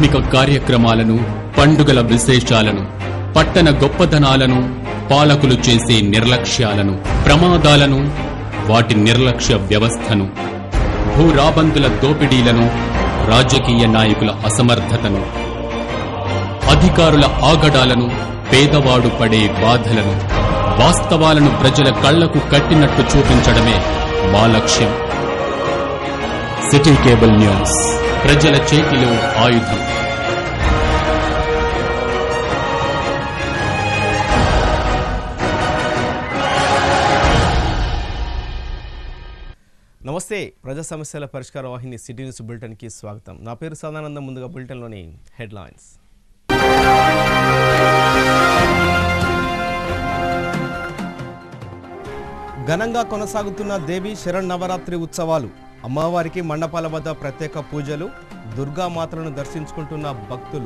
ఆధ్యాత్మిక కార్యక్రమాలను పండుగల విశేషాలను పట్టణ గొప్పదనాలను పాలకులు చేసే నిర్లక్ష్యాలను ప్రమాదాలను వాటి నిర్లక్ష్య వ్యవస్థను భూరాబందుల దోపిడీలను రాజకీయ నాయకుల అసమర్థతను అధికారుల ఆగడాలను పేదవాడు పడే బాధలను వాస్తవాలను ప్రజల కళ్లకు కట్టినట్టు చూపించడమే మా లక్ష్యం సిటీ కేబుల్ న్యూస్ ప్రజల చేతిలో ఆయుధం నమస్తే ప్రజా సమస్యల పరిష్కార వాహిని సిటీ న్యూస్ బులెటిన్కి స్వాగతం నా పేరు సదానందం ముందుగా బులెటిన్లోని హెడ్లైన్స్ ఘనంగా కొనసాగుతున్న దేవి శరణ్ ఉత్సవాలు అమ్మవారికి మండపాల వద్ద ప్రత్యేక పూజలు దుర్గామాతలను దర్శించుకుంటున్న భక్తులు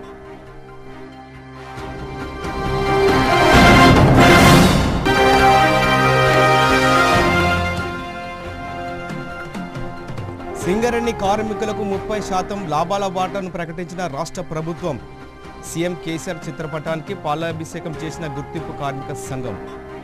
సింగరేణి కార్మికులకు ముప్పై శాతం లాభాల బాటను ప్రకటించిన రాష్ట్ర ప్రభుత్వం సీఎం కేసీఆర్ చిత్రపటానికి పాలాభిషేకం చేసిన గుర్తింపు కార్మిక సంఘం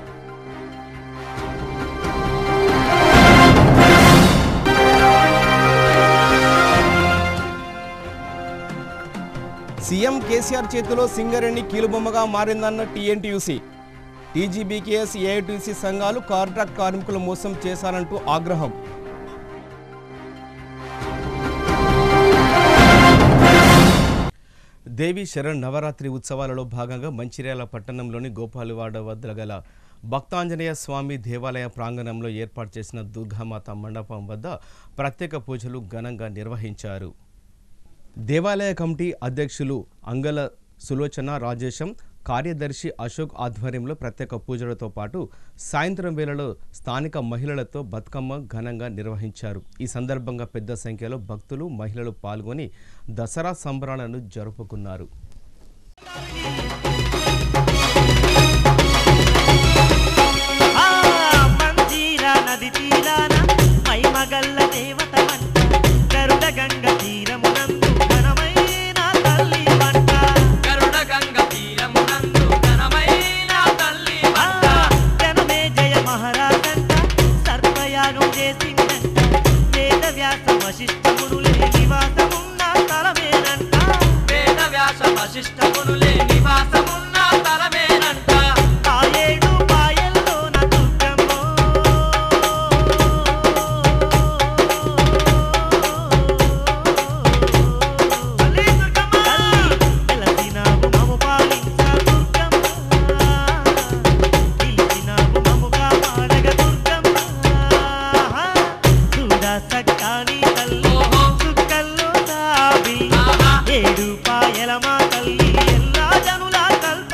సీఎం కేసీఆర్ చేతిలో సింగరేణి కీలుబొమ్మగా మారిందన్న టీఎన్టీయూసీ టీజీబీకేఎస్ ఏఐటీసీ సంఘాలు కాంట్రాక్ట్ కార్మికులు మోసం చేశారంటూ ఆగ్రహం దేవి శరణ్ నవరాత్రి ఉత్సవాలలో భాగంగా మంచిర్యాల పట్టణంలోని గోపాలవాడ వద్ద గల భక్తాంజనేయ స్వామి దేవాలయ ప్రాంగణంలో ఏర్పాటు చేసిన దుర్గామాత మండపం వద్ద ప్రత్యేక పూజలు ఘనంగా నిర్వహించారు దేవాలయ కమిటీ అధ్యక్షులు అంగల సులోచన రాజేశం కార్యదర్శి అశోక్ ఆధ్వర్యంలో ప్రత్యేక పూజలతో పాటు సాయంత్రం వేళలో స్థానిక మహిళలతో బతుకమ్మ ఘనంగా నిర్వహించారు ఈ సందర్భంగా పెద్ద సంఖ్యలో భక్తులు మహిళలు పాల్గొని దసరా సంబరాలను జరుపుకున్నారు ఆ మంజీర నది తీరాన మైమగల్ల దేవత వంట గరుడ గంగ తీరమునందు ఘనమైన తల్లి వంట గరుడ గంగ తీరమునందు ఘనమైన తల్లి ఆ జనమే జయ మహారాజంట సర్వయాగం చేసిందంట వేద వ్యాస వశిష్ఠమునులే నివాసమున్న తలమేనంట వేద వ్యాస వశిష్ఠమునులే నివాసమున్న తలమేనంట ఆ ఏడు పాయల్లో నా దుర్గమ్మో తల్లి దుర్గమ్మ వెలసినావు మము పాలించ దుర్గమ్మ పిలిచినావు మముగా పాడగ దుర్గమ్మ చూడ సక్కాని తల్లి సుక్కల్లో దావి ఆహా. ఏడు పాయల మా తల్లి ఎల్లా జనుల కల్ప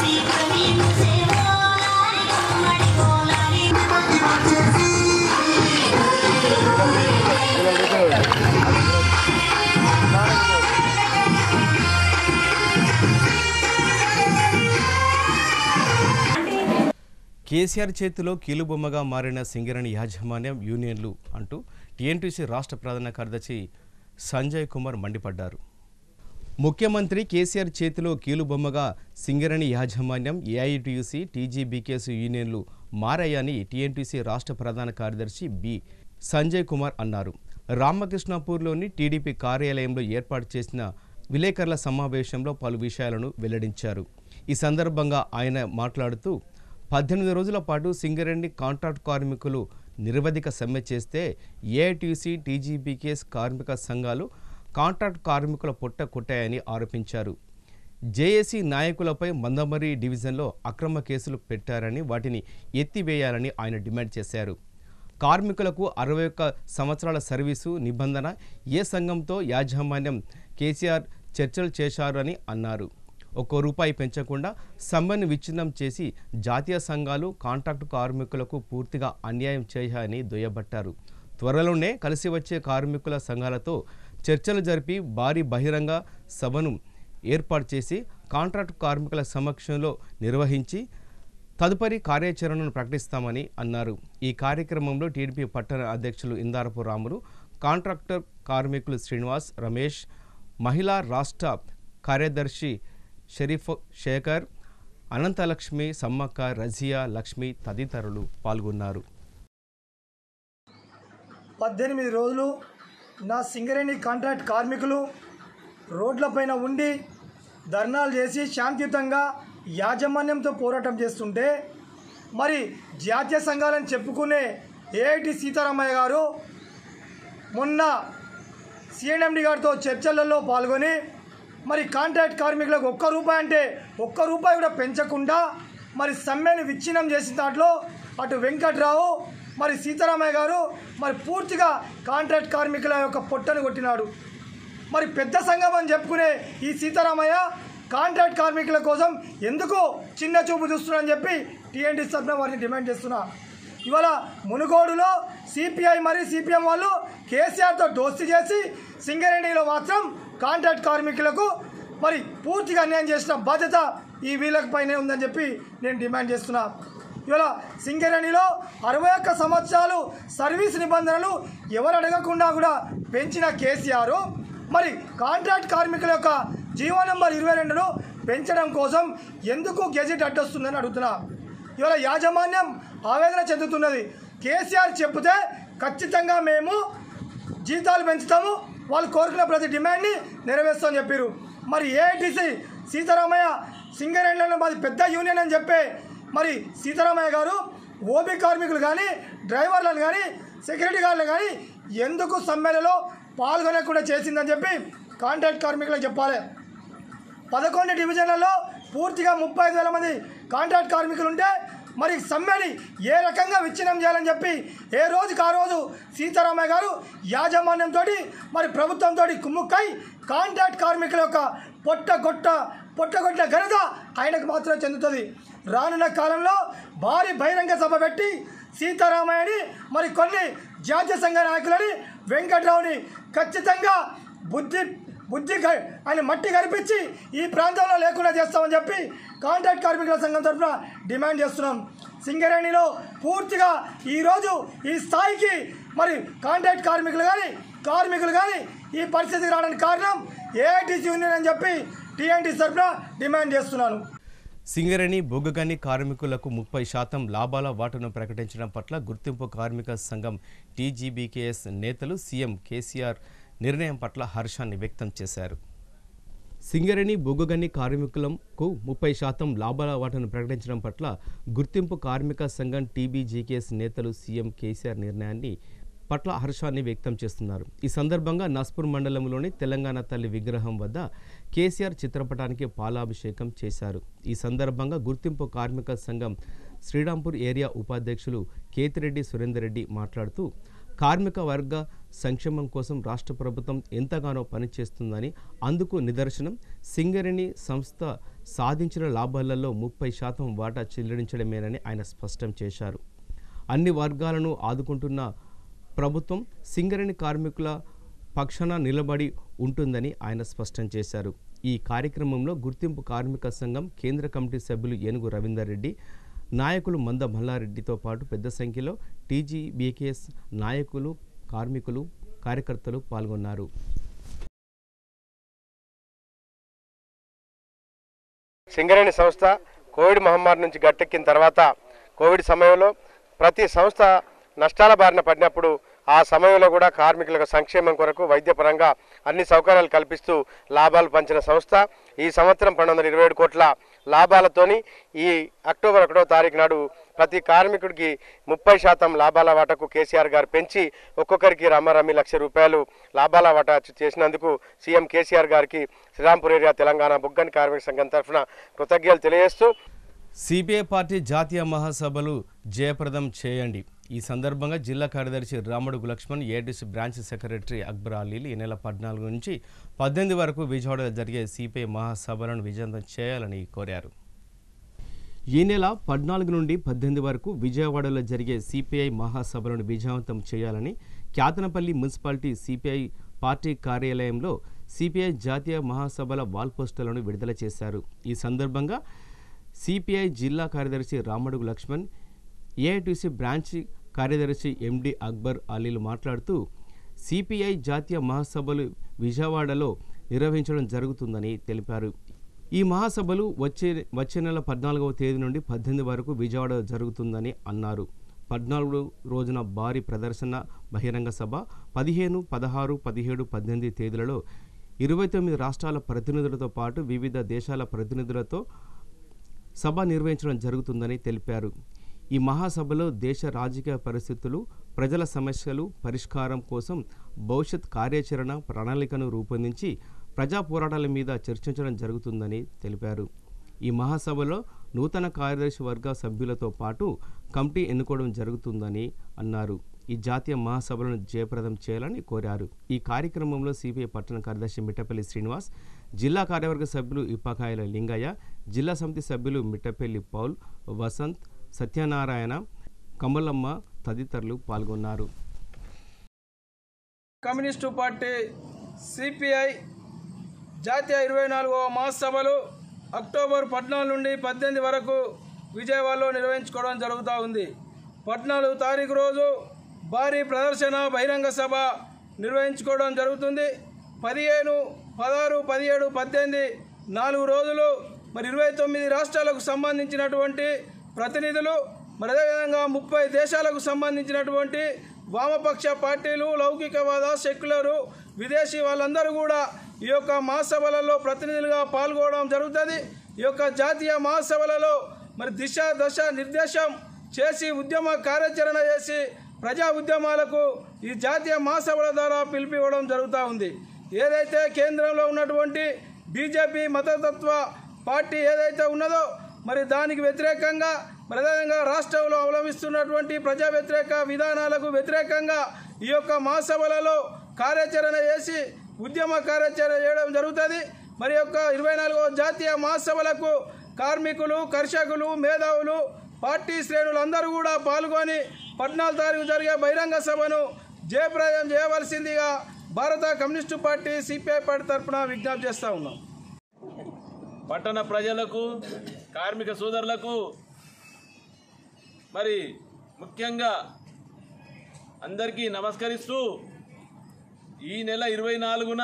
కేసీఆర్ చేతిలో కీలుబొమ్మగా మారిన సింగరేణి యాజమాన్యం యూనియన్లు అంటూ టీఎన్టీసీ రాష్ట్ర ప్రధాన కార్యదర్శి సంజయ్ కుమార్ మండిపడ్డారు ముఖ్యమంత్రి కేసీఆర్ చేతిలో కీలుబొమ్మగా సింగరేణి యాజమాన్యం ఏఐటీయూసీ టీజీబీకేసీ యూనియన్లు మారాయని టీఎన్టీసీ రాష్ట్ర ప్రధాన కార్యదర్శి బి సంజయ్ కుమార్ అన్నారు రామకృష్ణాపూర్లోని టీడీపీ కార్యాలయంలో ఏర్పాటు చేసిన విలేకరుల సమావేశంలో పలు విషయాలను వెల్లడించారు ఈ సందర్భంగా ఆయన మాట్లాడుతూ పద్దెనిమిది రోజుల పాటు సింగరేణి కాంట్రాక్ట్ కార్మికులు నిరవధిక సమ్మె చేస్తే ఏఐటీసీ టీజీబీకేఎస్ కార్మిక సంఘాలు కాంట్రాక్ట్ కార్మికుల పొట్ట కొట్టాయని ఆరోపించారు జేఏసీ నాయకులపై మందమరి డివిజన్లో అక్రమ కేసులు పెట్టారని వాటిని ఎత్తివేయాలని ఆయన డిమాండ్ చేశారు కార్మికులకు అరవై ఒక్క సంవత్సరాల సర్వీసు నిబంధన ఏ సంఘంతో యాజమాన్యం కేసీఆర్ చర్చలు చేశారని అన్నారు ఒక్కో రూపాయి పెంచకుండా సమ్మెను విచ్ఛిన్నం చేసి జాతీయ సంఘాలు కాంట్రాక్టు కార్మికులకు పూర్తిగా అన్యాయం చేయాలని దుయ్యబట్టారు త్వరలోనే కలిసి వచ్చే కార్మికుల సంఘాలతో చర్చలు జరిపి భారీ బహిరంగ సభను ఏర్పాటు చేసి కాంట్రాక్టు కార్మికుల సమక్షంలో నిర్వహించి తదుపరి కార్యాచరణను ప్రకటిస్తామని అన్నారు ఈ కార్యక్రమంలో టీడీపీ పట్టణ అధ్యక్షులు ఇందారపు రాములు కాంట్రాక్టర్ కార్మికులు శ్రీనివాస్ రమేష్ మహిళా రాష్ట్ర కార్యదర్శి షరీఫ్ శేఖర్ అనంతలక్ష్మి సమ్మక్క రజియా లక్ష్మి తదితరులు పాల్గొన్నారు పద్దెనిమిది రోజులు నా సింగరేణి కాంట్రాక్ట్ కార్మికులు రోడ్లపైన ఉండి ధర్నాలు చేసి శాంతియుతంగా యాజమాన్యంతో పోరాటం చేస్తుంటే మరి జాతీయ సంఘాలని చెప్పుకునే ఏఐటి సీతారామయ్య గారు మొన్న సిఎన్ఎండి గారితో చర్చలలో పాల్గొని మరి కాంట్రాక్ట్ కార్మికులకు ఒక్క రూపాయి అంటే ఒక్క రూపాయి కూడా పెంచకుండా మరి సమ్మెను విచ్ఛిన్నం చేసిన దాంట్లో అటు వెంకట్రావు మరి సీతారామయ్య గారు మరి పూర్తిగా కాంట్రాక్ట్ కార్మికుల యొక్క పొట్టను కొట్టినాడు మరి పెద్ద సంఘం అని చెప్పుకునే ఈ సీతారామయ్య కాంట్రాక్ట్ కార్మికుల కోసం ఎందుకు చిన్న చూపు చూస్తున్నారని చెప్పి టీఎన్టీ తరఫున వారిని డిమాండ్ చేస్తున్నా ఇవాళ మునుగోడులో సిపిఐ మరియు సిపిఎం వాళ్ళు కేసీఆర్తో దోస్తీ చేసి సింగరేణిలో మాత్రం కాంట్రాక్ట్ కార్మికులకు మరి పూర్తిగా అన్యాయం చేసిన బాధ్యత ఈ వీళ్ళకి పైనే ఉందని చెప్పి నేను డిమాండ్ చేస్తున్నా ఇవాళ సింగరేణిలో అరవై ఒక్క సంవత్సరాలు సర్వీస్ నిబంధనలు ఎవరు అడగకుండా కూడా పెంచిన కేసీఆర్ మరి కాంట్రాక్ట్ కార్మికుల యొక్క జీవో నెంబర్ ఇరవై రెండును పెంచడం కోసం ఎందుకు గెజిట్ అడ్డొస్తుందని అడుగుతున్నా ఇవాళ యాజమాన్యం ఆవేదన చెందుతున్నది కేసీఆర్ చెప్తే ఖచ్చితంగా మేము జీతాలు పెంచుతాము వాళ్ళు కోరుకున్న ప్రతి డిమాండ్ని నెరవేర్స్తామని చెప్పారు మరి ఏఐటీసీ సీతారామయ్య సింగరేణిలో మాది పెద్ద యూనియన్ అని చెప్పే మరి సీతారామయ్య గారు ఓబీ కార్మికులు కానీ డ్రైవర్లను కానీ సెక్యూరిటీ గార్డులు కానీ ఎందుకు సమ్మెలలో పాల్గొనకుండా చేసిందని చెప్పి కాంట్రాక్ట్ కార్మికులకు చెప్పాలి పదకొండు డివిజన్లలో పూర్తిగా ముప్పై ఐదు వేల మంది కాంట్రాక్ట్ కార్మికులు ఉంటే మరి సమ్మెని ఏ రకంగా విచ్ఛిన్నం చేయాలని చెప్పి ఏ రోజుకి ఆ రోజు సీతారామయ్య గారు యాజమాన్యంతో మరి ప్రభుత్వంతో కుమ్ముక్కై కాంట్రాక్ట్ కార్మికుల యొక్క పొట్ట గొట్ట పొట్టగొట్టిన ఘనత ఆయనకు మాత్రమే చెందుతుంది రానున్న కాలంలో భారీ బహిరంగ సభ పెట్టి సీతారామయ్యని మరి కొన్ని జాతీయ సంఘ నాయకులని వెంకట్రావుని ఖచ్చితంగా బుద్ధి బుద్ధి గ- ఆయన మట్టి కనిపించి ఈ ప్రాంతంలో లేకుండా చేస్తామని చెప్పి కాంట్రాక్ట్ కార్మికుల సంఘం తరఫున డిమాండ్ చేస్తున్నాం సింగరేణిలో పూర్తిగా ఈరోజు ఈ స్థాయికి మరి కాంట్రాక్ట్ కార్మికులు కానీ కార్మికులు కానీ ఈ పరిస్థితికి రావడానికి కారణం ఏఐటీసీ యూనియన్ అని చెప్పి టీఎన్టీ తరఫున డిమాండ్ చేస్తున్నాను సింగరేణి బొగ్గుగని కార్మికులకు ముప్పై శాతం లాభాల వాటాను ప్రకటించడం పట్ల గుర్తింపు కార్మిక సంఘం టీజీబీకేఎస్ నేతలు సీఎం కేసీఆర్ నిర్ణయం పట్ల హర్షాన్ని వ్యక్తం చేశారు సింగరేణి బొగ్గుగని కార్మికులకు ముప్పై శాతం లాభాల వాటాను ప్రకటించడం పట్ల గుర్తింపు కార్మిక సంఘం టీబీజీకేఎస్ నేతలు సీఎం కేసీఆర్ నిర్ణయాన్ని పట్ల హర్షాన్ని వ్యక్తం చేస్తున్నారు ఈ సందర్భంగా నస్పూర్ మండలంలోని తెలంగాణ తల్లి విగ్రహం వద్ద కేసీఆర్ చిత్రపటానికి పాలాభిషేకం చేశారు ఈ సందర్భంగా గుర్తింపు కార్మిక సంఘం శ్రీరాంపూర్ ఏరియా ఉపాధ్యక్షులు కేతిరెడ్డి సురేందర్ రెడ్డి మాట్లాడుతూ కార్మిక వర్గ సంక్షేమం కోసం రాష్ట్ర ప్రభుత్వం ఎంతగానో పనిచేస్తుందని అందుకు నిదర్శనం సింగరేణి సంస్థ సాధించిన లాభాలలో ముప్పై శాతం వాటా చెల్లించడమేనని ఆయన స్పష్టం చేశారు అన్ని వర్గాలను ఆదుకుంటున్న ప్రభుత్వం సింగరేణి కార్మికుల పక్షాన నిలబడి ఉంటుందని ఆయన స్పష్టం చేశారు ఈ కార్యక్రమంలో గుర్తింపు కార్మిక సంఘం కేంద్ర కమిటీ సభ్యులు ఏనుగు రవీందర్ రెడ్డి నాయకులు మంద మల్లారెడ్డితో పాటు పెద్ద సంఖ్యలో టీజీబీకేఎస్ నాయకులు కార్మికులు కార్యకర్తలు పాల్గొన్నారు సింగరేణి సంస్థ కోవిడ్ మహమ్మారి నుంచి గట్టెక్కిన తర్వాత కోవిడ్ సమయంలో ప్రతి సంస్థ నష్టాల బారిన పడినప్పుడు ఆ సమయంలో కూడా కార్మికులకు సంక్షేమం కొరకు వైద్యపరంగా అన్ని సౌకర్యాలు కల్పిస్తూ లాభాలు పంచిన సంస్థ ఈ సంవత్సరం పన్నెండు వందల ఇరవై ఏడు కోట్ల లాభాలతోని ఈ అక్టోబర్ ఒకటో తారీఖు నాడు ప్రతి కార్మికుడికి ముప్పై శాతం లాభాల వాటాకు కేసీఆర్ గారు పెంచి ఒక్కొక్కరికి రమ్మరమ్మి లక్ష రూపాయలు లాభాల వాటా చేసినందుకు సీఎం కేసీఆర్ గారికి శ్రీరాంపూర్ ఏరియా తెలంగాణ బుగ్గని కార్మిక సంఘం తరఫున కృతజ్ఞతలు తెలియజేస్తూ సిపిఐ పార్టీ జాతీయ మహాసభలు జయప్రదం చేయండి ఈ సందర్భంగా జిల్లా కార్యదర్శి Ramudugu Laxman ADC branch secretary Akbar అలీలు ఈ నెల పద్నాలుగు నుంచి పద్దెనిమిది వరకు విజయవాడలో జరిగే సిపిఐ మహాసభలను విజయవంతం చేయాలని కోరారు ఈ నెల పద్నాలుగు నుండి పద్దెనిమిది వరకు విజయవాడలో జరిగే సిపిఐ మహాసభలను విజయవంతం చేయాలని క్యాతనపల్లి మున్సిపాలిటీ సిపిఐ పార్టీ కార్యాలయంలో సిపిఐ జాతీయ మహాసభల వాల్ పోస్టర్లను విడుదల చేశారు ఈ సందర్భంగా సిపిఐ జిల్లా కార్యదర్శి రామడుగు లక్ష్మణ్ ఏఐటీసీ బ్రాంచ్ కార్యదర్శి ఎండి అక్బర్ అలీలు మాట్లాడుతూ సిపిఐ జాతీయ మహాసభలు విజయవాడలో నిర్వహించడం జరుగుతుందని తెలిపారు ఈ మహాసభలు వచ్చే వచ్చే నెల పద్నాలుగవ తేదీ నుండి పద్దెనిమిది వరకు విజయవాడ జరుగుతుందని అన్నారు పద్నాలుగు రోజున భారీ ప్రదర్శన బహిరంగ సభ పదిహేను పదహారు పదిహేడు పద్దెనిమిది తేదీలలో ఇరవై తొమ్మిది రాష్ట్రాల ప్రతినిధులతో పాటు వివిధ దేశాల ప్రతినిధులతో సభ నిర్వహించడం జరుగుతుందని తెలిపారు ఈ మహాసభలో దేశ రాజకీయ పరిస్థితులు ప్రజల సమస్యలు పరిష్కారం కోసం భవిష్యత్ కార్యాచరణ ప్రణాళికను రూపొందించి ప్రజా పోరాటాల మీద చర్చించడం జరుగుతుందని తెలిపారు ఈ మహాసభలో నూతన కార్యదర్శి వర్గ సభ్యులతో పాటు కమిటీ ఎన్నుకోవడం జరుగుతుందని అన్నారు ఈ జాతీయ మహాసభలను జయప్రదం చేయాలని కోరారు ఈ కార్యక్రమంలో సిపిఐ పట్టణ కార్యదర్శి మిట్టపల్లి శ్రీనివాస్ జిల్లా కార్యవర్గ సభ్యులు ఇప్పకాయల లింగయ్య జిల్లా సమితి సభ్యులు మిట్టపల్లి పౌల్ వసంత్ సత్యనారాయణ కమలమ్మ తదితరులు పాల్గొన్నారు కమ్యూనిస్టు పార్టీ సిపిఐ జాతీయ ఇరవై నాలుగవ మహాసభలు అక్టోబర్ పద్నాలుగు నుండి పద్దెనిమిది వరకు విజయవాడలో నిర్వహించుకోవడం జరుగుతూ ఉంది పద్నాలుగు తారీఖు రోజు భారీ ప్రదర్శన బహిరంగ సభ నిర్వహించుకోవడం జరుగుతుంది పదిహేను పదహారు పదిహేడు పద్దెనిమిది నాలుగు రోజులు మరి ఇరవై తొమ్మిది రాష్ట్రాలకు సంబంధించినటువంటి ప్రతినిధులు మరి అదేవిధంగా ముప్పై దేశాలకు సంబంధించినటువంటి వామపక్ష పార్టీలు లౌకికవాద సెక్యులరు విదేశీ వాళ్ళందరూ కూడా ఈ యొక్క మహాసభలలో ప్రతినిధులుగా పాల్గొనడం జరుగుతుంది ఈ యొక్క జాతీయ మహాసభలలో మరి దిశ దశ నిర్దేశం చేసి ఉద్యమ కార్యాచరణ చేసి ప్రజా ఉద్యమాలకు ఈ జాతీయ మహాసభల ద్వారా పిలిపివ్వడం జరుగుతూ ఉంది ఏదైతే కేంద్రంలో ఉన్నటువంటి బీజేపీ మతతత్వ పార్టీ ఏదైతే ఉన్నదో మరి దానికి వ్యతిరేకంగా మరి అదేవిధంగా రాష్ట్రంలో అవలంబిస్తున్నటువంటి ప్రజా వ్యతిరేక విధానాలకు వ్యతిరేకంగా ఈ యొక్క మహాసభలలో కార్యాచరణ చేసి ఉద్యమ కార్యాచరణ చేయడం జరుగుతుంది మరి యొక్క ఇరవై నాలుగవ జాతీయ మహాసభలకు కార్మికులు కర్షకులు మేధావులు పార్టీ శ్రేణులు అందరూ కూడా పాల్గొని పద్నాలుగు తారీఖు జరిగే బహిరంగ సభను జయప్రదం చేయవలసిందిగా భారత కమ్యూనిస్టు పార్టీ సిపిఐ పార్టీ తరఫున విజ్ఞప్తి చేస్తూ ఉన్నాం పట్టణ ప్రజలకు కార్మిక సోదరులకు మరి ముఖ్యంగా అందరికీ నమస్కరిస్తూ ఈ నెల ఇరవై నాలుగున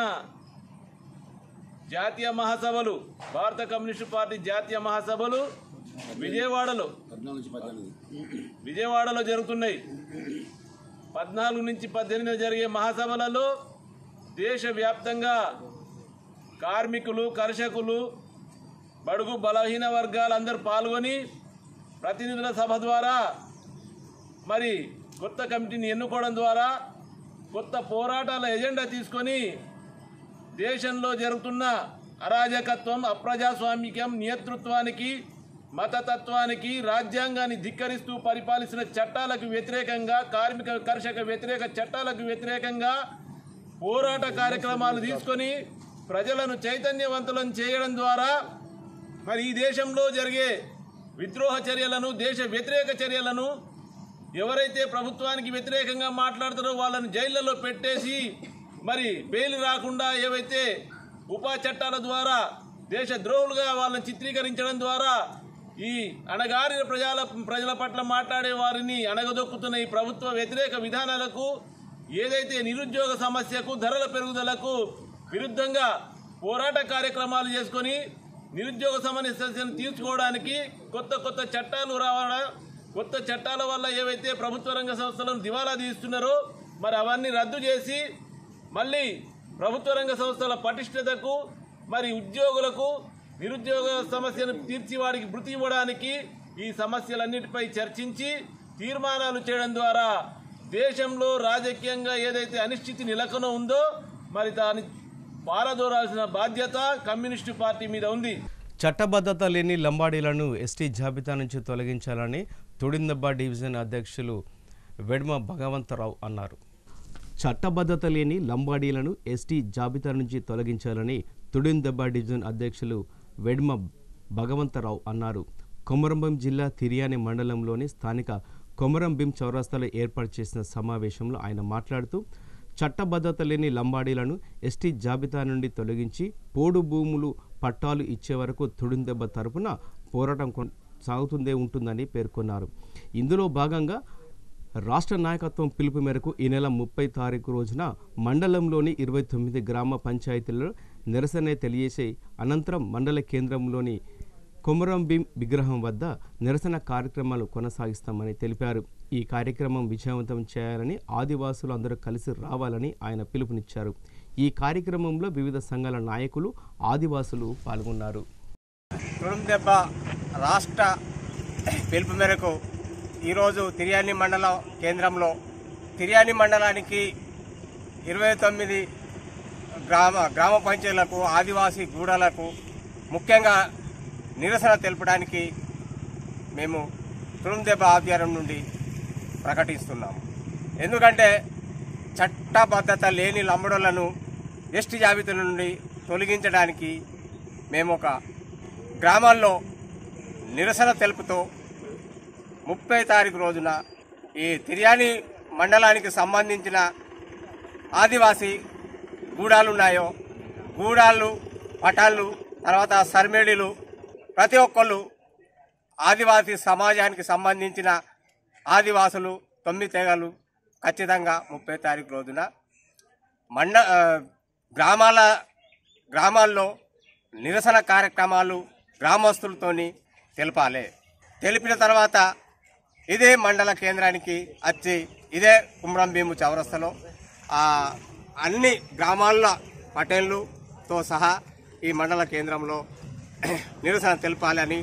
జాతీయ మహాసభలు భారత కమ్యూనిస్టు పార్టీ జాతీయ మహాసభలు విజయవాడలో విజయవాడలో జరుగుతున్నాయి పద్నాలుగు నుంచి పద్దెనిమిది జరిగే మహాసభలలో దేశవ్యాప్తంగా కార్మికులు కర్షకులు బడుగు బలహీన వర్గాలందరూ పాల్గొని ప్రతినిధుల సభ ద్వారా మరి కొత్త కమిటీని ఎన్నుకోవడం ద్వారా కొత్త పోరాటాల ఎజెండా తీసుకొని దేశంలో జరుగుతున్న అరాజకత్వం అప్రజాస్వామికం నియంతృత్వానికి మతతత్వానికి రాజ్యాంగాన్ని ధిక్కరిస్తూ పరిపాలిస్తున్న చట్టాలకు వ్యతిరేకంగా కార్మిక కర్షక వ్యతిరేక చట్టాలకు వ్యతిరేకంగా పోరాట కార్యక్రమాలు తీసుకొని ప్రజలను చైతన్యవంతులను చేయడం ద్వారా మరి ఈ దేశంలో జరిగే విద్రోహ చర్యలను దేశ వ్యతిరేక చర్యలను ఎవరైతే ప్రభుత్వానికి వ్యతిరేకంగా మాట్లాడుతారో వాళ్ళని జైళ్లలో పెట్టేసి మరి బెయిల్ రాకుండా ఏవైతే ఉపా చట్టాల ద్వారా దేశ ద్రోహులుగా వాళ్ళని చిత్రీకరించడం ద్వారా ఈ అణగారిన ప్రజల ప్రజల పట్ల మాట్లాడే వారిని అణగదొక్కుతున్న ఈ ప్రభుత్వ వ్యతిరేక విధానాలకు ఏదైతే నిరుద్యోగ సమస్యకు ధరల పెరుగుదలకు విరుద్ధంగా పోరాట కార్యక్రమాలు చేసుకొని నిరుద్యోగ సమస్యను తీర్చుకోవడానికి కొత్త కొత్త చట్టాలు రావడం కొత్త చట్టాల వల్ల ఏవైతే ప్రభుత్వ రంగ సంస్థలను దివాలా తీస్తున్నారో మరి అవన్నీ రద్దు చేసి మళ్ళీ ప్రభుత్వ రంగ సంస్థల పటిష్టతకు మరి ఉద్యోగులకు నిరుద్యోగ సమస్యను తీర్చి వాడికి భృతి ఇవ్వడానికి ఈ సమస్యలన్నిటిపై చర్చించి తీర్మానాలు చేయడం ద్వారా దేశంలో రాజకీయంగా ఏదైతే అనిశ్చితి నెలకొన ఉందో మరి దాన్ని పారదోరాల్సిన బాధ్యత కమ్యూనిస్టు పార్టీ మీద ఉంది చట్టబద్ధత లేని లంబాడీలను ఎస్టీ జాబితా నుంచి తొలగించాలని తుడిందబ్బ డివిజన్ అధ్యక్షులు వెడ్మ భగవంతరావు అన్నారు చట్టబద్ధత లేని లంబాడీలను ఎస్టీ జాబితా నుంచి తొలగించాలని తుడిందబ్బ డివిజన్ అధ్యక్షులు వెడ్మ భగవంతరావు అన్నారు కొమరంభీం జిల్లా తిరియాని మండలంలోని స్థానిక కొమరంభీం చౌరస్తాలో ఏర్పాటు చేసిన సమావేశంలో ఆయన మాట్లాడుతూ చట్టబద్ధత లేని లంబాడీలను ఎస్టీ జాబితా నుండి తొలగించి పోడు భూములు పట్టాలు ఇచ్చే వరకు తుడిందెబ్బ తరపున పోరాటం కొన్- సాగుతుందే ఉంటుందని పేర్కొన్నారు ఇందులో భాగంగా రాష్ట్ర నాయకత్వం పిలుపు మేరకు ఈ నెల ముప్పై తారీఖు రోజున మండలంలోని ఇరవై తొమ్మిది గ్రామ పంచాయతీలలో నిరసన తెలియజేసే అనంతరం మండల కేంద్రంలోని కొమరం భీం విగ్రహం వద్ద నిరసన కార్యక్రమాలు కొనసాగిస్తామని తెలిపారు ఈ కార్యక్రమం విజయవంతం చేయాలని ఆదివాసులు అందరూ కలిసి రావాలని ఆయన పిలుపునిచ్చారు ఈ కార్యక్రమంలో వివిధ సంఘాల నాయకులు ఆదివాసులు పాల్గొన్నారు దెబ్బ రాష్ట్ర పిలుపు మేరకు ఈరోజు తిర్యాని మండలం కేంద్రంలో తిర్యాని మండలానికి ఇరవై తొమ్మిది గ్రామ గ్రామ పంచాయతీలకు ఆదివాసీ గూడలకు ముఖ్యంగా నిరసన తెలపడానికి మేము తురుందెబ్బ ఆధ్వర్యం నుండి ప్రకటిస్తున్నాము ఎందుకంటే చట్టబద్ధత లేని లంబడోళ్లను ఎస్టీ జాబితా నుండి తొలగించడానికి మేము ఒక గ్రామాల్లో నిరసన తెలుపుతూ ముప్పై తారీఖు రోజున ఈ తిర్యాని మండలానికి సంబంధించిన ఆదివాసీ గూడాలు ఉన్నాయో గూడాలు పటాళ్ళు తర్వాత సర్మేడీలు ప్రతి ఒక్కళ్ళు ఆదివాసీ సమాజానికి సంబంధించిన ఆదివాసులు తొమ్మిది తెగలు ఖచ్చితంగా ముప్పై తారీఖు రోజున మండ ఆ, గ్రామాల గ్రామాల్లో నిరసన కార్యక్రమాలు గ్రామస్తులతోని తెలపాలి తెలిపిన తర్వాత ఇదే మండల కేంద్రానికి వచ్చి ఇదే కుమ్రం భీము చౌరస్తలో ఆ, అన్ని గ్రామాల పటేళ్ళుతో సహా ఈ మండల కేంద్రంలో నిరసన తెలపాలని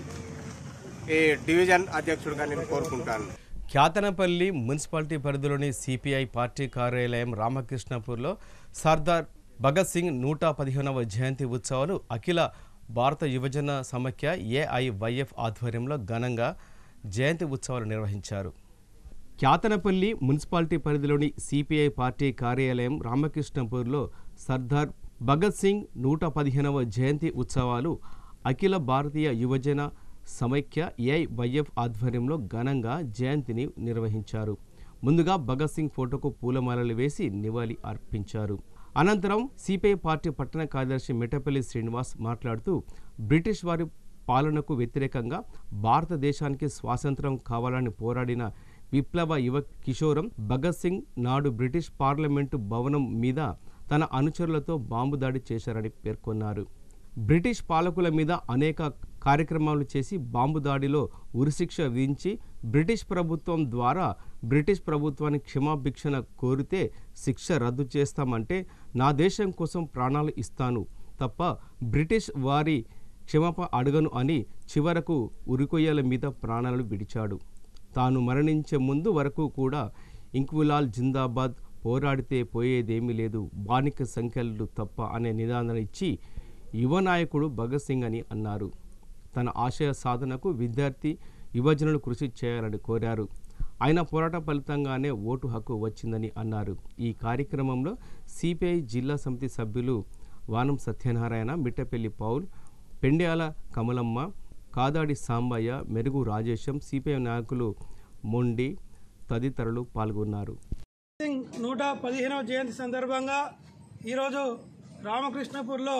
ఈ డివిజన్ అధ్యక్షుడిగా నేను కోరుకుంటాను ఖ్యాతనపల్లి మున్సిపాలిటీ పరిధిలోని సిపిఐ పార్టీ కార్యాలయం రామకృష్ణపూర్లో సర్దార్ భగత్ సింగ్ నూట పదిహేనవ జయంతి ఉత్సవాలు అఖిల భారత యువజన సమైక్య ఏఐవైఎఫ్ ఆధ్వర్యంలో ఘనంగా జయంతి ఉత్సవాలు నిర్వహించారు ఖ్యాతనపల్లి మున్సిపాలిటీ పరిధిలోని సిపిఐ పార్టీ కార్యాలయం రామకృష్ణపూర్లో సర్దార్ భగత్ సింగ్ నూట పదిహేనవ జయంతి ఉత్సవాలు అఖిల భారతీయ యువజన సమైక్య ఏఐవైఎఫ్ ఆధ్వర్యంలో ఘనంగా జయంతిని నిర్వహించారు ముందుగా భగత్ సింగ్ ఫోటోకు పూలమాలలు వేసి నివాళి అర్పించారు అనంతరం సిపిఐ పార్టీ పట్టణ కార్యదర్శి మిఠపల్లి శ్రీనివాస్ మాట్లాడుతూ బ్రిటిష్ వారి పాలనకు వ్యతిరేకంగా భారతదేశానికి స్వాతంత్రం కావాలని పోరాడిన విప్లవ యువ కిషోరం భగత్ సింగ్ నాడు బ్రిటిష్ పార్లమెంటు భవనం మీద తన అనుచరులతో బాంబు దాడి చేశారని పేర్కొన్నారు బ్రిటిష్ పాలకుల మీద అనేక కార్యక్రమాలు చేసి బాంబు దాడిలో ఉరిశిక్ష విధించి బ్రిటిష్ ప్రభుత్వం ద్వారా బ్రిటిష్ ప్రభుత్వాన్ని క్షమాభిక్షణ కోరితే శిక్ష రద్దు చేస్తామంటే నా దేశం కోసం ప్రాణాలు ఇస్తాను తప్ప బ్రిటిష్ వారి క్షమాపణ అడగను అని చివరకు ఉరికొయ్యల మీద ప్రాణాలు విడిచాడు తాను మరణించే ముందు వరకు కూడా ఇంక్విలాల్ జిందాబాద్ పోరాడితే పోయేదేమీ లేదు బానిక సంఖ్యలు తప్ప అనే నిదానం ఇచ్చి యువ నాయకుడు భగత్ సింగ్ అని అన్నారు తన ఆశయ సాధనకు విద్యార్థి యువజనులు కృషి చేయాలని కోరారు ఆయన పోరాట ఫలితంగానే ఓటు హక్కు వచ్చిందని అన్నారు ఈ కార్యక్రమంలో సిపిఐ జిల్లా సమితి సభ్యులు వానం సత్యనారాయణ మిట్టపల్లి పౌల్ పెండ్యాల కమలమ్మ కాదాడి సాంబయ్య మెరుగు రాజేశం సిపిఎం నాయకులు మొండి తదితరులు పాల్గొన్నారు సింగ్ నూట పదిహేనవ జయంతి సందర్భంగా ఈరోజు రామకృష్ణపూర్లో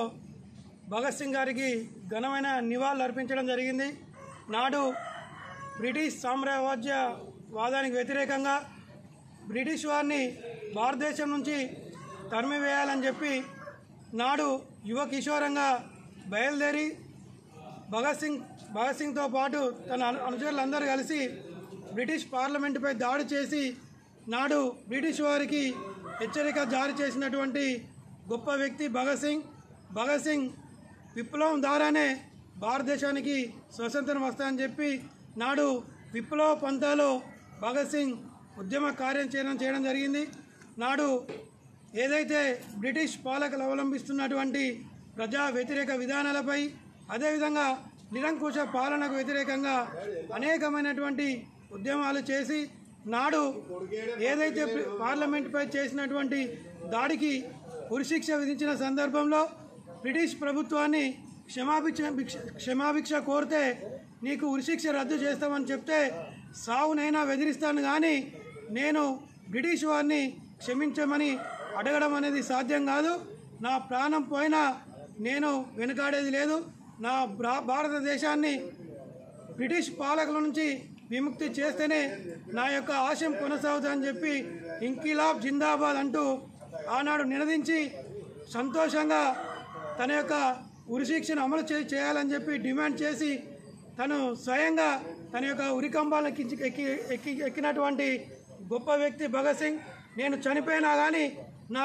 భగత్ సింగ్ గారికి ఘనమైన నివాళులు అర్పించడం జరిగింది నాడు బ్రిటిష్ సామ్రాజ్య వాదానికి వ్యతిరేకంగా బ్రిటిష్ వారిని భారతదేశం నుంచి తరిమివేయాలని చెప్పి నాడు యువ కిషోరంగా బయలుదేరి భగత్ సింగ్ భగత్ సింగ్తో పాటు తన అను- అనుచరులందరూ కలిసి బ్రిటిష్ పార్లమెంటుపై దాడి చేసి నాడు బ్రిటిష్ వారికి హెచ్చరిక జారీ చేసినటువంటి గొప్ప వ్యక్తి భగత్ సింగ్ భగత్ సింగ్ విప్లవం ద్వారానే భారతదేశానికి స్వతంత్రం వస్తాయని చెప్పి నాడు విప్లవ పంథాలో భగత్ సింగ్ ఉద్యమ కార్యాచరణ చేయడం జరిగింది నాడు ఏదైతే బ్రిటిష్ పాలకులు అవలంబిస్తున్నటువంటి ప్రజా వ్యతిరేక విధానాలపై అదేవిధంగా నిరంకుశ పాలనకు వ్యతిరేకంగా అనేకమైనటువంటి ఉద్యమాలు చేసి నాడు ఏదైతే ప్రి- పార్లమెంటుపై చేసినటువంటి దాడికి ఉరిశిక్ష విధించిన సందర్భంలో బ్రిటిష్ ప్రభుత్వాన్ని క్షమాభిక్ష భిక్ష- క్షమాభిక్ష కోరితే నీకు ఉరిశిక్ష రద్దు చేస్తామని చెప్తే సావునైనా బెదిరిస్తాను కానీ నేను బ్రిటిష్ వారిని క్షమించమని అడగడం అనేది సాధ్యం కాదు నా ప్రాణం పోయినా నేను వెనుకాడేది లేదు నా భా- భారతదేశాన్ని బ్రిటిష్ పాలకుల నుంచి విముక్తి చేస్తేనే నా యొక్క ఆశయం కొనసాగుతుందని చెప్పి ఇంకిలాబ్ జిందాబాద్ అంటూ ఆనాడు నినదించి సంతోషంగా తన యొక్క ఉరిశిక్షను అమలు చే చేయాలని చెప్పి డిమాండ్ చేసి తను స్వయంగా తన యొక్క ఉరికంబాలను ఎక్కించి ఎక్కి ఎక్కి ఎక్కినటువంటి గొప్ప వ్యక్తి భగత్ సింగ్ నేను చనిపోయినా కానీ నా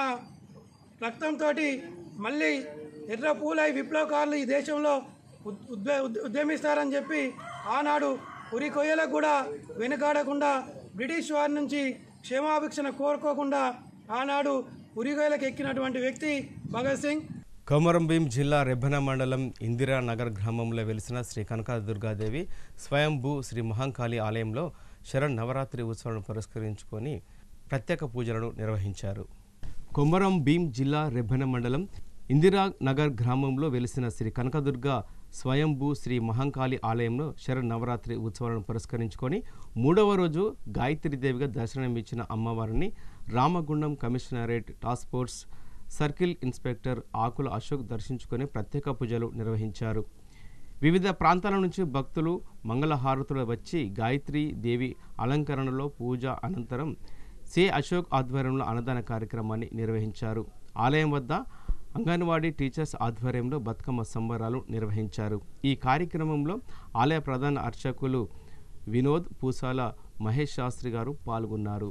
రక్తంతో మళ్ళీ ఎర్ర పూలై విప్లవకారులు ఈ దేశంలో ఉద్- ఉద్య- ఉద్- ఉద్యమిస్తారని చెప్పి ఆనాడు ఉరి కొయ్యలకు కూడా వెనుకాడకుండా బ్రిటిష్ వారి నుంచి క్షమాభిక్షణ కోరుకోకుండా ఆనాడు ఉరికొయ్యలకు ఎక్కినటువంటి వ్యక్తి భగత్ సింగ్ కొమరంభీం జిల్లా రెబ్బన మండలం ఇందిరానగర్ గ్రామంలో వెలిసిన శ్రీ కనకదుర్గాదేవి స్వయంభూ శ్రీ మహంకాళి ఆలయంలో శరణ్ నవరాత్రి ఉత్సవాలను పురస్కరించుకొని ప్రత్యేక పూజలను నిర్వహించారు కొమరం భీం జిల్లా రెబ్బన మండలం ఇందిరానగర్ గ్రామంలో వెలిసిన శ్రీ కనకదుర్గ స్వయంభూ శ్రీ మహంకాళి ఆలయంలో శరణ్ నవరాత్రి ఉత్సవాలను పురస్కరించుకొని మూడవ రోజు గాయత్రీదేవిగా దర్శనమిచ్చిన అమ్మవారిని Ramagundam commissionerate task force circle inspector Akula Ashok దర్శించుకొని ప్రత్యేక పూజలు నిర్వహించారు వివిధ ప్రాంతాల నుంచి భక్తులు మంగళహారతులు వచ్చి గాయత్రి దేవి అలంకరణలో పూజ అనంతరం సి అశోక్ ఆధ్వర్యంలో అన్నదాన కార్యక్రమాన్ని నిర్వహించారు ఆలయం వద్ద అంగన్వాడీ టీచర్స్ ఆధ్వర్యంలో బతుకమ్మ సంబరాలు నిర్వహించారు ఈ కార్యక్రమంలో ఆలయ ప్రధాన అర్చకులు వినోద్ పూసాల మహేష్ శాస్త్రి గారు పాల్గొన్నారు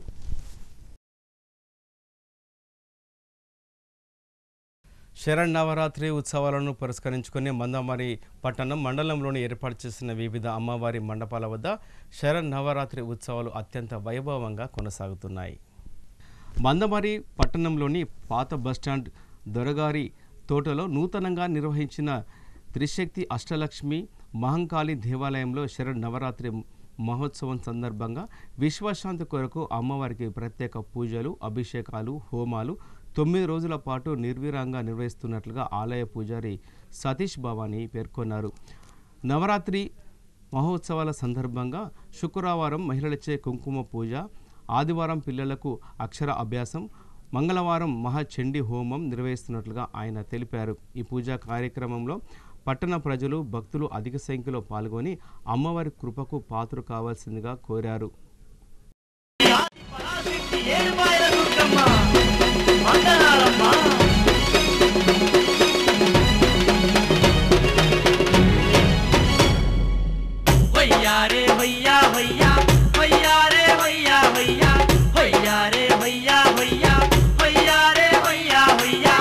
శరణవరాత్రి ఉత్సవాలను పురస్కరించుకుని మందమారి పట్టణం మండలంలోని ఏర్పాటు చేసిన వివిధ అమ్మవారి మండపాల వద్ద శరణవరాత్రి ఉత్సవాలు అత్యంత వైభవంగా కొనసాగుతున్నాయి మందమారి పట్టణంలోని పాత బస్టాండ్ దొరగారి తోటలో నూతనంగా నిర్వహించిన త్రిశక్తి అష్టలక్ష్మి మహంకాళి దేవాలయంలో శరణ్ నవరాత్రి మహోత్సవం సందర్భంగా విశ్వశాంతి కొరకు అమ్మవారికి ప్రత్యేక పూజలు అభిషేకాలు హోమాలు తొమ్మిది రోజుల పాటు నిర్విరాంగా నిర్వహిస్తున్నట్లుగా ఆలయ పూజారి సతీష్ భవానీ పేర్కొన్నారు నవరాత్రి మహోత్సవాల సందర్భంగా శుక్రవారం మహిళలచే కుంకుమ పూజ ఆదివారం పిల్లలకు అక్షర అభ్యాసం మంగళవారం మహాచండీ హోమం నిర్వహిస్తున్నట్లుగా ఆయన తెలిపారు ఈ పూజా కార్యక్రమంలో పట్టణ ప్రజలు భక్తులు అధిక సంఖ్యలో పాల్గొని అమ్మవారి కృపకు పాత్ర కావాల్సిందిగా కోరారు పరాశక్తి ఏడుపాయల దుర్గమ్మ వందనాలమ్మ వయ్యారే వయ్యా వయ్యా వయ్యారే వయ్యా వయ్యా వయ్యారే వయ్యా వయ్యా వయ్యారే వయ్యా వయ్యా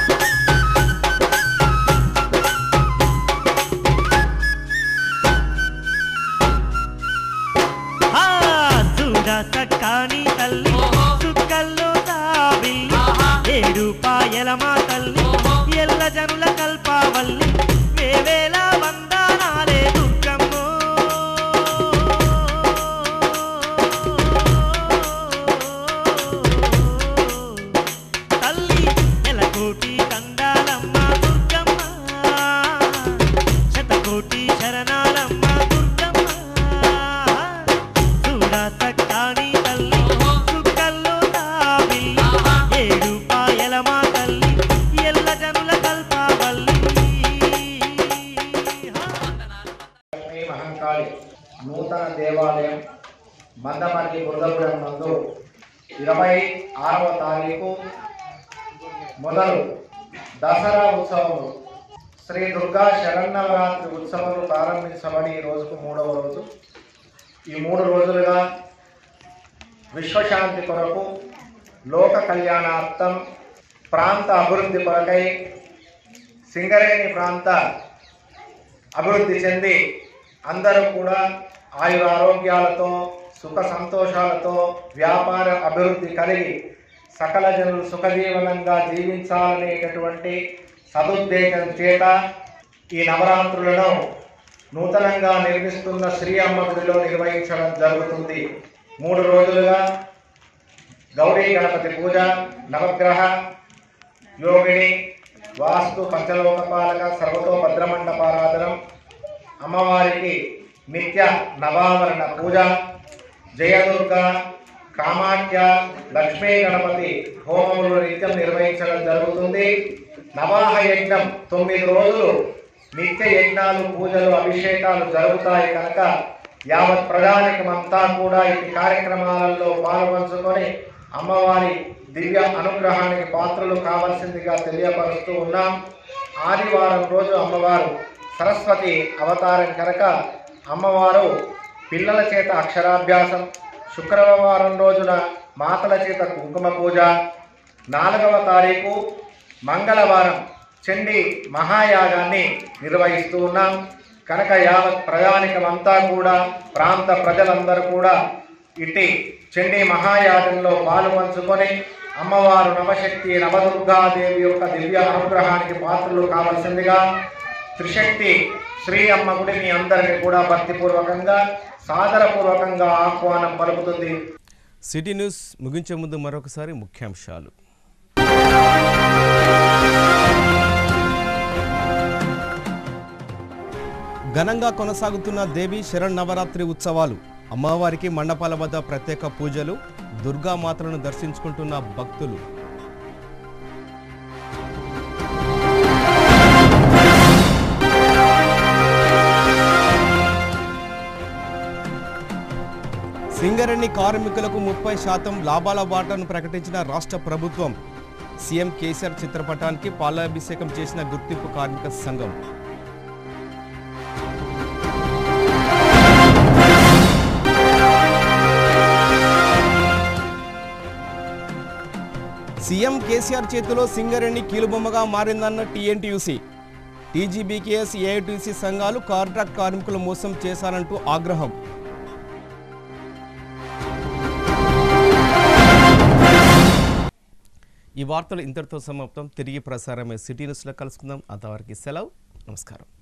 ఆ చూడ సక్కాని తల్లి సుక్కల్లో తాబిల్లి ఏడు పాయల మా తల్లి ఎల్ల జనుల కల్పావల్లి వేవేల వందనాలే దుర్గమ్మో తల్లి నెలకోటి దండాలమ్మ దుర్గమ్మ నూతన దేవాలయం మందమర్రి బురదగూడెం నందు ఇరవై ఆరవ తారీఖు మొదలు దసరా ఉత్సవములు శ్రీ దుర్గా శరన్నవరాత్రి ఉత్సవాలు ప్రారంభించబడి ఈ రోజుకు మూడవ రోజు ఈ మూడు రోజులుగా విశ్వశాంతి కొరకు లోక కళ్యాణార్థం ప్రాంత అభివృద్ధి కొరకై సింగరేణి ప్రాంత అభివృద్ధి చెంది అందరూ కూడా ఆయుర ఆరోగ్యాలతో సుఖ సంతోషాలతో వ్యాపార అభివృద్ధి కలిగి సకల జనులు సుఖజీవనంగా జీవించాలనేటటువంటి సదుద్దేశం చేత ఈ నవరాత్రులను నూతనంగా నిర్మిస్తున్న శ్రీ అమ్మ గుడిలో నిర్వహించడం జరుగుతుంది మూడు రోజులుగా గౌరీ గణపతి పూజ నవగ్రహ యోగిని వాస్తు పంచలోకపాలక సర్వతో భద్రమండపారాధనం అమ్మవారికి నిత్య నవావరణ పూజ జయదుర్గ కామాఖ్య లక్ష్మీ గణపతి హోమములు నిత్యం నిర్వహించడం జరుగుతుంది నవాహ యజ్ఞం తొమ్మిది రోజులు నిత్య యజ్ఞాలు పూజలు అభిషేకాలు జరుగుతాయి కనుక యావత్ ప్రజానికమంతా కూడా ఈ కార్యక్రమాలలో పాల్పంచుకొని అమ్మవారి దివ్య అనుగ్రహానికి పాత్రలు కావాల్సిందిగా తెలియపరుస్తూ ఉన్నాం ఆదివారం రోజు అమ్మవారు సరస్వతి అవతారం కనుక అమ్మవారు పిల్లల చేత అక్షరాభ్యాసం శుక్రవారం రోజున మాతల చేత కుంకుమ పూజ నాలుగవ తారీఖు మంగళవారం చండి మహాయాగాన్ని నిర్వహిస్తూ ఉన్నాం కనుక యావత్ ప్రయాణికమంతా కూడా ప్రాంత ప్రజలందరూ కూడా ఇట్టి చండీ మహాయాగంలో పాలు పంచుకొని అమ్మవారు నవశక్తి నవదుర్గాదేవి యొక్క దివ్య అనుగ్రహానికి పాత్రలు కావలసిందిగా త్రిశక్తి శ్రీ అమ్మ గుడి మీ అందరినీ కూడా భక్తిపూర్వకంగా సాదరపూర్వకంగా ఆహ్వానం పలుకుతుంది సిటీ న్యూస్ ముగించే ముందు మరొకసారి ముఖ్యాంశాలు ఘనంగా కొనసాగుతున్న దేవి శరణ్ ఉత్సవాలు అమ్మవారికి మండపాల వద్ద ప్రత్యేక పూజలు దుర్గామాతలను దర్శించుకుంటున్న భక్తులు సింగరేణి కార్మికులకు ముప్పై శాతం లాభాల వాటాను ప్రకటించిన రాష్ట్ర ప్రభుత్వం సీఎం కేసీఆర్ చిత్రపటానికి పాలాభిషేకం చేసిన గుర్తింపు కార్మిక సంఘం సీఎం కేసీఆర్ చేతిలో సింగరేణి కీలుబొమ్మగా మారిందన్న టీఎన్టీయూసీ టీజీబీకేఎస్ ఏఐటీసీ సంఘాలు కాంట్రాక్ట్ కార్మికులు మోసం చేశారంటూ ఆగ్రహం ఈ వార్తలు ఇంతటితో సమాప్తం తిరిగి ప్రసారమే సిటీ న్యూస్లో కలుసుకుందాం అంతవరకు సెలవు నమస్కారం